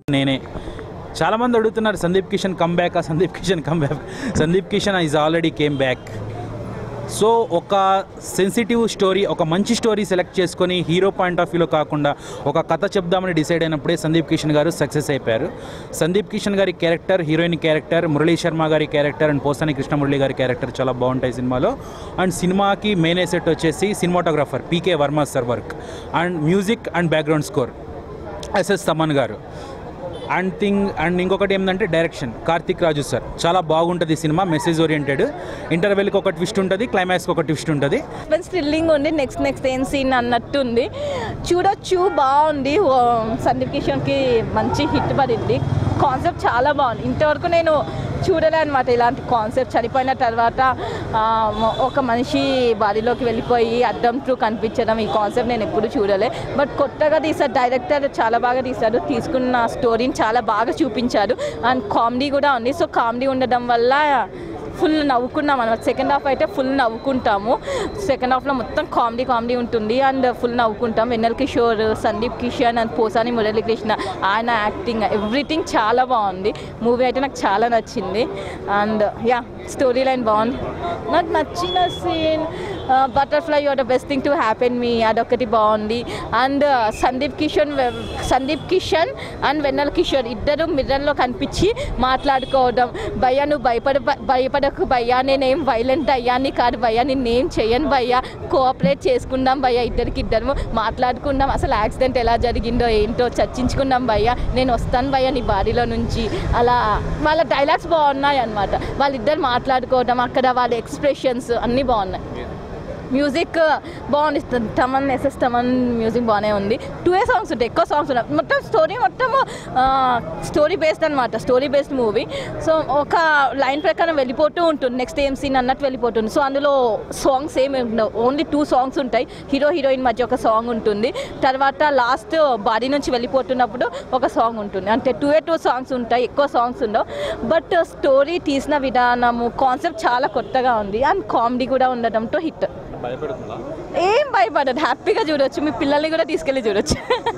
నేనే చాలామంది అడుగుతున్నారు సందీప్ కిషన్ కమ్ బ్యాక్ ఆ Sandeep Kishan come back Sandeep Kishan is already came back so ఒక సెన్సిటివ్ స్టోరీ ఒక మంచి స్టోరీ సెలెక్ట్ చేసుకొని హీరో పాయింట్ ఆఫ్ వ్యూలో కాకుండా ఒక కథ చెప్దామని డిసైడ్ అయినప్పుడే సందీప్ కిషన్ గారు సక్సెస్ అయిపోయారు సందీప్ కిషన్ గారి character heroine character Murali Sharma గారి క్యారెక్టర్ అండ్ పోసాని కృష్ణమురళి గారి క్యారెక్టర్ చాలా బాగుంటాయి సినిమాలో అండ్ సినిమాకి మెయిన్ ఎసెట్ వచ్చేసి cinematographer PK Varma sir work and music and background score SS Thaman గారు అండ్ థింగ్ అండ్ ఇంకొకటి ఏంటంటే డైరెక్షన్ కార్తిక్ రాజు సార్ చాలా బాగుంటుంది ఈ సినిమా మెసేజ్ ఓరియంటెడ్ ఇంటర్వెల్కి ఒక ట్విస్ట్ ఉంటుంది క్లైమాక్స్కి ఒక ట్విస్ట్ ఉంటుంది సస్పెన్స్ థ్రిల్లింగ్ ఉంది నెక్స్ట్ నెక్స్ట్ ఏం సీన్ అన్నట్టు ఉంది చూడొచ్చు బాగుంది ఓ, సందీప్ కిషన్కి మంచి హిట్ పడింది కాన్సెప్ట్ చాలా బాగుంది ఇంతవరకు నేను చూడలే అనమాట ఇలాంటి కాన్సెప్ట్ చనిపోయిన తర్వాత ఆ, ఒక మనిషి బాడీలోకి వెళ్ళిపోయి అద్దం త్రూ కనిపించడం ఈ కాన్సెప్ట్ నేను ఎప్పుడు చూడలే బట్ కొత్తగా తీసారు డైరెక్టర్ చాలా బాగా తీశారు తీసుకున్న స్టోరీని చాలా బాగా చూపించారు అండ్ కామెడీ కూడా ఉంది సో కామెడీ ఉండడం వల్ల ఫుల్ నవ్వుకున్నాం అనమాట సెకండ్ హాఫ్ అయితే ఫుల్ నవ్వుకుంటాము సెకండ్ హాఫ్లో మొత్తం కామెడీ కామెడీ ఉంటుంది అండ్ ఫుల్ నవ్వుకుంటాం వెన్నెల్ కిషోర్ సందీప్ కిషన్ అండ్ పోసాని మురళీకృష్ణ ఆయన యాక్టింగ్ ఎవ్రీథింగ్ చాలా బాగుంది మూవీ అయితే నాకు చాలా నచ్చింది అండ్ యా స్టోరీ లైన్ బాగుంది నాకు నచ్చిన scene butterfly you're the best thing to happen me అదొకటి బాగుంది అండ్ సందీప్ కిషన్ సందీప్ కిషన్ అండ్ వెన్నెల కిషోర్ ఇద్దరు మిర్రర్లో కనిపించి మాట్లాడుకోవడం భయ్యా నువ్వు భయపడ భయపడకు భయ్యా నేనేం వైలెంట్ అయ్యాని కాదు భయ్యా నేనేం చెయ్యను భయ్యా కోఆపరేట్ చేసుకుందాం భయ్యా ఇద్దరికి ఇద్దరు మాట్లాడుకుందాం అసలు యాక్సిడెంట్ ఎలా జరిగిందో ఏంటో చర్చించుకుందాం భయ్యా నేను వస్తాను భయ్యా నీ బాడీలో నుంచి అలా వాళ్ళ డైలాగ్స్ బాగున్నాయి అనమాట వాళ్ళిద్దరు మాట్లాడుకోవడం అక్కడ వాళ్ళ ఎక్స్ప్రెషన్స్ అన్నీ బాగున్నాయి మ్యూజిక్ బాగుంది తమన్ ఎస్ఎస్ తమన్ మ్యూజిక్ బాగానే ఉంది టూ ఏ సాంగ్స్ ఉంటాయి ఎక్కువ సాంగ్స్ ఉన్నాయి మొత్తం స్టోరీ మొత్తం స్టోరీ బేస్డ్ అనమాట స్టోరీ బేస్డ్ మూవీ సో ఒక లైన్ ప్రకారం వెళ్ళిపోతూ ఉంటుంది నెక్స్ట్ ఏం సీన్ అన్నట్టు వెళ్ళిపోతుంది సో అందులో సాంగ్స్ ఏమి ఉండవు ఓన్లీ టూ సాంగ్స్ ఉంటాయి హీరో హీరోయిన్ మధ్య ఒక సాంగ్ ఉంటుంది తర్వాత లాస్ట్ బాడీ నుంచి వెళ్ళిపోతున్నప్పుడు ఒక సాంగ్ ఉంటుంది అంటే టూ ఏ టూ సాంగ్స్ ఉంటాయి ఎక్కువ సాంగ్స్ ఉండవు బట్ స్టోరీ తీసిన విధానము కాన్సెప్ట్ చాలా కొత్తగా ఉంది అండ్ కామెడీ కూడా ఉండడంతో హిట్ ఏం భయపడదు హ్యాపీగా చూడొచ్చు మీ పిల్లల్ని కూడా తీసుకెళ్ళి చూడొచ్చు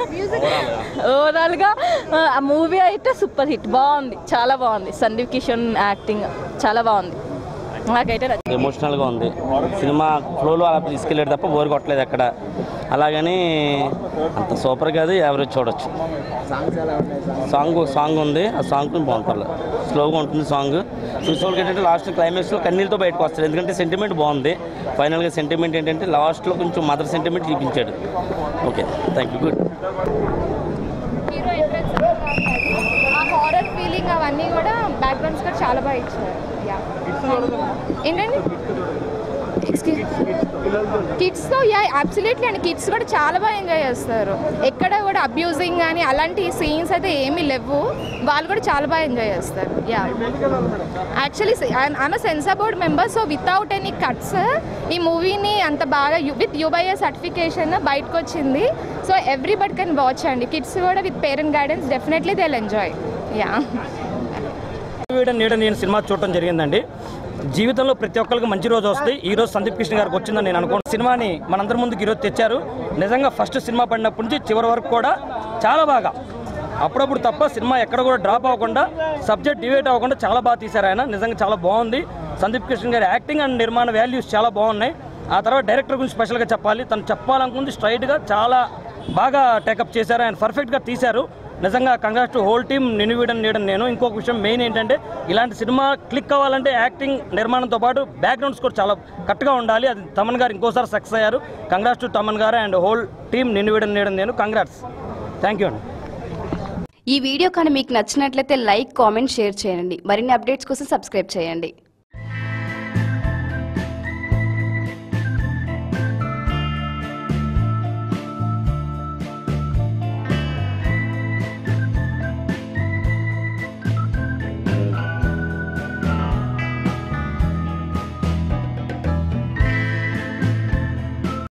ఓవరాల్గా ఆ మూవీ అయితే సూపర్ హిట్ బాగుంది చాలా బాగుంది సందీప్ కిషన్ యాక్టింగ్ చాలా బాగుంది నాకైతే నచ్చింది ఎమోషనల్గా ఉంది సినిమా ఫ్లోలో అలా తీసుకెళ్ళాడు తప్ప బోర్ కొట్టలేదు ఎక్కడ అలాగని అంత సూపర్ కాదు యావరేజ్ చూడొచ్చు సాంగ్ సాంగ్ ఉంది ఆ సాంగ్ బాగుంటుంది స్లోగా ఉంటుంది సాంగ్ చూసుకోవాలి ఏంటంటే లాస్ట్ క్లైమాక్స్లో కన్నీళ్ళతో బయటకు వస్తారు ఎందుకంటే సెంటిమెంట్ బాగుంది ఫైనల్గా సెంటిమెంట్ ఏంటంటే లాస్ట్లో కొంచెం మదర్ సెంటిమెంట్ చూపించాడు okay thank you good hero entrance ఆ హారర్ ఫీలింగ్ అవన్నీ కూడా బ్యాక్గ్రౌండ్ స్కోర్ చాలా బాగా ఇచ్చారు యా ఏంటండి కిడ్స్తో యా అబ్సల్యూట్లీ అండి కిడ్స్ కూడా చాలా బాగా ఎంజాయ్ చేస్తారు ఎక్కడ కూడా అబ్యూజింగ్ కానీ అలాంటి సీన్స్ అయితే ఏమీ లేవు వాళ్ళు కూడా చాలా బాగా ఎంజాయ్ చేస్తారు yeah actually I'm censor board member so without any cuts ఈ మూవీని అంత బాగా విత్ యూబైఏ సర్టిఫికేషన్ బయటకు వచ్చింది సో ఎవ్రీబడి కెన్ వాచ్ అండి కిడ్స్ కూడా with parent guidance definitely they enjoy yeah వీడ నీడ నేను సినిమా చూడటం జరిగిందండి జీవితంలో ప్రతి ఒక్కరికి మంచి రోజు వస్తుంది ఈ రోజు సందీప్ కృష్ణ గారికి వచ్చిందని నేను అనుకోను సినిమాని మనందరి ముందుకు ఈరోజు తెచ్చారు నిజంగా ఫస్ట్ సినిమా పడినప్పటి నుంచి చివరి వరకు కూడా చాలా బాగా అప్పుడప్పుడు తప్ప సినిమా ఎక్కడ కూడా డ్రాప్ అవ్వకుండా సబ్జెక్ట్ డివేట్ అవ్వకుండా చాలా బాగా తీశారు ఆయన నిజంగా చాలా బాగుంది సందీప్ కృష్ణ గారి యాక్టింగ్ అండ్ నిర్మాణ వాల్యూస్ చాలా బాగున్నాయి ఆ తర్వాత డైరెక్టర్ గురించి స్పెషల్గా చెప్పాలి తను చెప్పాలనుకుంది స్ట్రైట్గా చాలా బాగా టేకప్ చేశారు ఆయన పర్ఫెక్ట్గా తీశారు నిజంగా కంగ్రాట్స్ టు హోల్ టీమ్ నిన్ను వీడని నీడని నేను ఇంకొక విషయం మెయిన్ ఏంటంటే ఇలాంటి సినిమా క్లిక్ అవ్వాలంటే యాక్టింగ్ నిర్మాణంతో పాటు బ్యాక్గ్రౌండ్ స్కోర్ చాలా కరెక్ట్గా ఉండాలి అది తమన్ గారు ఇంకోసారి సక్సెస్ అయ్యారు కంగ్రాట్స్ టు తమన్ గారు అండ్ హోల్ టీమ్ నిన్ను వీడని నీడని నేను కంగ్రాట్స్ థ్యాంక్ యూ అండి ఈ వీడియో కానీ మీకు నచ్చినట్లయితే లైక్ కామెంట్ షేర్ చేయండి మరిన్ని అప్డేట్స్ కోసం సబ్స్క్రైబ్ చేయండి